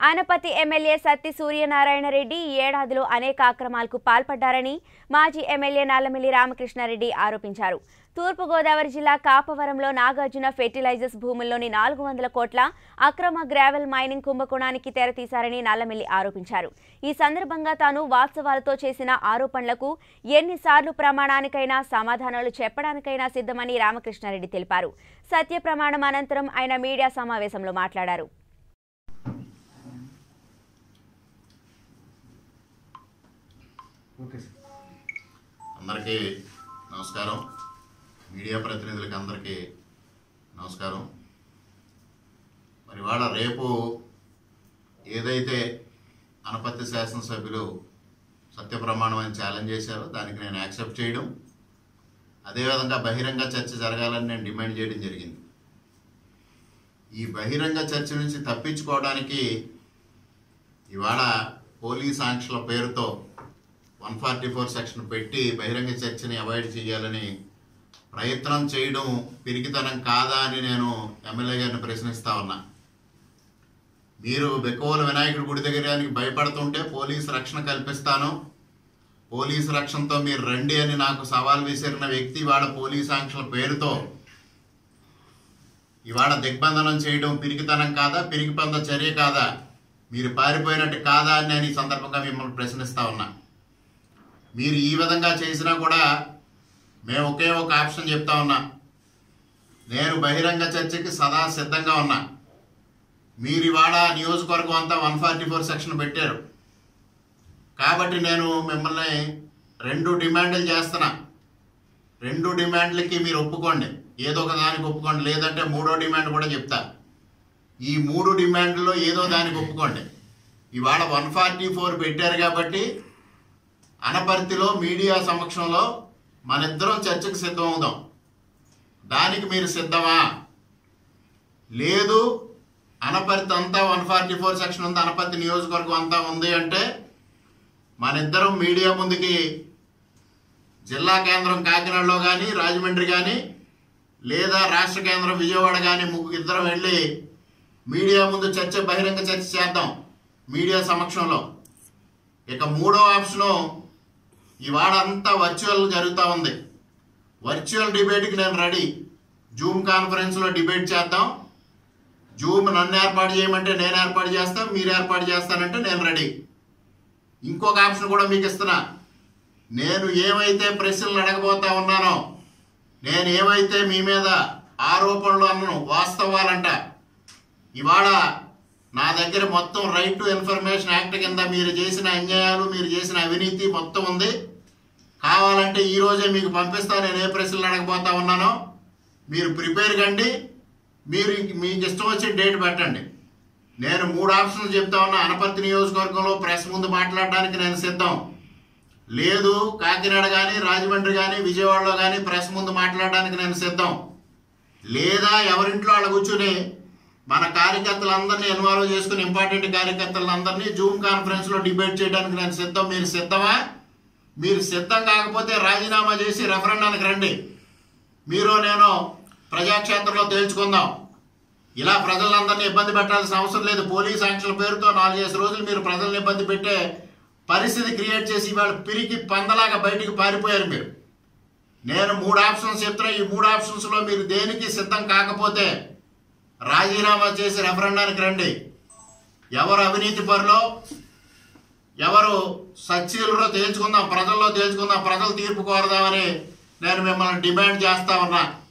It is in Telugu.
ఆనపతి ఎమ్మెల్యే సత్తి సూర్యనారాయణ రెడ్డి ఈ ఏడాదిలో అనేక అక్రమాలకు పాల్పడ్డారని మాజీ ఎమ్మెల్యే నల్లమిల్లి రామకృష్ణారెడ్డి ఆరోపించారు తూర్పుగోదావరి జిల్లా కాపవరంలో నాగార్జున ఫెర్టిలైజర్స్ భూముల్లోని నాలుగు వందల కోట్ల అక్రమ గ్రావెల్ మైనింగ్ కుంభకోణానికి తెరతీశారని నల్లమిల్లి ఆరోపించారు ఈ సందర్భంగా తాను వాస్తవాలతో చేసిన ఆరోపణలకు ఎన్నిసార్లు ప్రమాణానికైనా సమాధానాలు చెప్పడానికైనా సిద్ధమని రామకృష్ణారెడ్డి తెలిపారు సత్య ప్రమాణం అనంతరం ఆయన మీడియా సమావేశంలో మాట్లాడారు ఓకే సార్ అందరికీ నమస్కారం మీడియా ప్రతినిధులకి అందరికీ నమస్కారం మరి ఇవాళ రేపు ఏదైతే అనపత్తి శాసనసభ్యులు సత్యప్రమాణం అని ఛాలెంజ్ చేశారో దానికి నేను యాక్సెప్ట్ చేయడం అదేవిధంగా బహిరంగ చర్చ జరగాలని నేను డిమాండ్ చేయడం జరిగింది ఈ బహిరంగ చర్చ నుంచి తప్పించుకోవడానికి ఇవాళ పోలీస్ ఆంక్షల పేరుతో వన్ ఫార్టీ ఫోర్ సెక్షన్ పెట్టి బహిరంగ చర్చని అవాయిడ్ చేయాలని ప్రయత్నం చేయడం పిరికితనం కాదా అని నేను ఎమ్మెల్యే గారిని ప్రశ్నిస్తా ఉన్నా మీరు బెక్కవోలు వినాయకుడి గుడి దగ్గరికి భయపడుతుంటే పోలీసు రక్షణ కల్పిస్తాను పోలీసు రక్షణతో మీరు రండి అని నాకు సవాల్ విసిరిన వ్యక్తి ఇవాళ పోలీస్ ఆంక్షల పేరుతో ఇవాళ దిగ్బంధనం చేయడం పిరికితనం కాదా పిరికిపంద చర్య కాదా మీరు పారిపోయినట్టు కాదా అని నేను ఈ సందర్భంగా మిమ్మల్ని ప్రశ్నిస్తా ఉన్నా మీరు ఈ విధంగా చేసినా కూడా మేము ఒకే ఒక ఆప్షన్ చెప్తా ఉన్నా నేను బహిరంగ చర్చకి సదా సిద్ధంగా ఉన్నా మీరు ఇవాళ నియోజకవర్గం అంతా వన్ ఫార్టీ ఫోర్ సెక్షన్ పెట్టారు కాబట్టి నేను మిమ్మల్ని రెండు డిమాండ్లు చేస్తున్నా రెండు డిమాండ్లకి మీరు ఒప్పుకోండి ఏదో ఒక దానికి ఒప్పుకోండి లేదంటే మూడో డిమాండ్ కూడా చెప్తా ఈ మూడు డిమాండ్లో ఏదో దానికి ఒప్పుకోండి ఇవాళ వన్ ఫార్టీ ఫోర్ పెట్టారు కాబట్టి అనపర్తిలో మీడియా సమక్షంలో మనిద్దరం చర్చకు సిద్ధం అవుదాం దానికి మీరు సిద్ధమా లేదు అనపర్తి అంతా వన్ ఫార్టీ ఫోర్ సెక్షన్ ఉంది అనపర్తి నియోజకవర్గం అంతా ఉంది అంటే మనిద్దరం మీడియా ముందుకి జిల్లా కేంద్రం కాకినాడలో కానీ రాజమండ్రి కానీ లేదా రాష్ట్ర కేంద్రం విజయవాడ కానీ ముగ్గురు ఇద్దరం వెళ్ళి మీడియా ముందు చర్చ బహిరంగ చర్చ చేద్దాం మీడియా సమక్షంలో ఇక మూడో ఆప్షను ఇవాళ అంతా వర్చువల్ జరుగుతూ ఉంది వర్చువల్ డిబేట్కి నేను రెడీ జూమ్ కాన్ఫరెన్స్లో డిబేట్ చేద్దాం జూమ్ నన్ను ఏర్పాటు చేయమంటే నేను ఏర్పాటు చేస్తాను మీరు ఏర్పాటు చేస్తానంటే నేను రెడీ ఇంకొక ఆప్షన్ కూడా మీకు ఇస్తున్నా నేను ఏమైతే ప్రశ్నలు అడగబోతా ఉన్నానో నేను ఏమైతే మీ మీద ఆరోపణలు అన్నను వాస్తవాలంట ఇవాళ నా దగ్గర మొత్తం రైట్ టు ఇన్ఫర్మేషన్ యాక్ట్ కింద మీరు చేసిన అన్యాయాలు మీరు చేసిన అవినీతి మొత్తం ఉంది కావాలంటే ఈ రోజే మీకు పంపిస్తా నేను ఏ ప్రశ్నలు అడగబోతా ఉన్నానో మీరు ప్రిపేర్ కండి మీరు ఇంక- మీకు ఇష్టం వచ్చిన డేట్ పెట్టండి నేను మూడు ఆప్షన్లు చెప్తా ఉన్నా అనపర్తి నియోజకవర్గంలో ప్రెస్ ముందు మాట్లాడడానికి నేను సిద్ధం లేదు కాకినాడ కానీ రాజమండ్రి కానీ విజయవాడలో కానీ ప్రెస్ ముందు మాట్లాడడానికి నేను సిద్ధం లేదా ఎవరింట్లో వాళ్ళ కూర్చుని మన కార్యకర్తలందరినీ ఇన్వాల్వ్ చేసుకుని ఇంపార్టెంట్ కార్యకర్తలందరినీ జూమ్ కాన్ఫరెన్స్లో డిబేట్ చేయడానికి నేను సిద్ధం మీరు సిద్ధమా మీరు సిద్ధం కాకపోతే రాజీనామా చేసి రెఫరెండానికి రండి మీరు నేను ప్రజాక్షేత్రంలో తేల్చుకుందాం ఇలా ప్రజలందరినీ ఇబ్బంది పెట్టాల్సిన అవసరం లేదు పోలీస్ ఆంక్షల పేరుతో నాలుగేసి రోజులు మీరు ప్రజల్ని ఇబ్బంది పెట్టే పరిస్థితి క్రియేట్ చేసి ఇవాళ పిరికి పందలాగా బయటికి పారిపోయారు మీరు నేను మూడు ఆప్షన్స్ చెప్తున్నా ఈ మూడు ఆప్షన్స్లో మీరు దేనికి సిద్ధం కాకపోతే రాజీనామా చేసి రెఫరెండానికి రండి ఎవరు అవినీతి పరులో ఎవరు సచ్చీలులో తేల్చుకుందాం ప్రజల్లో తేల్చుకుందాం ప్రజలు తీర్పు కోరదామని నేను మిమ్మల్ని డిమాండ్ చేస్తా ఉన్నా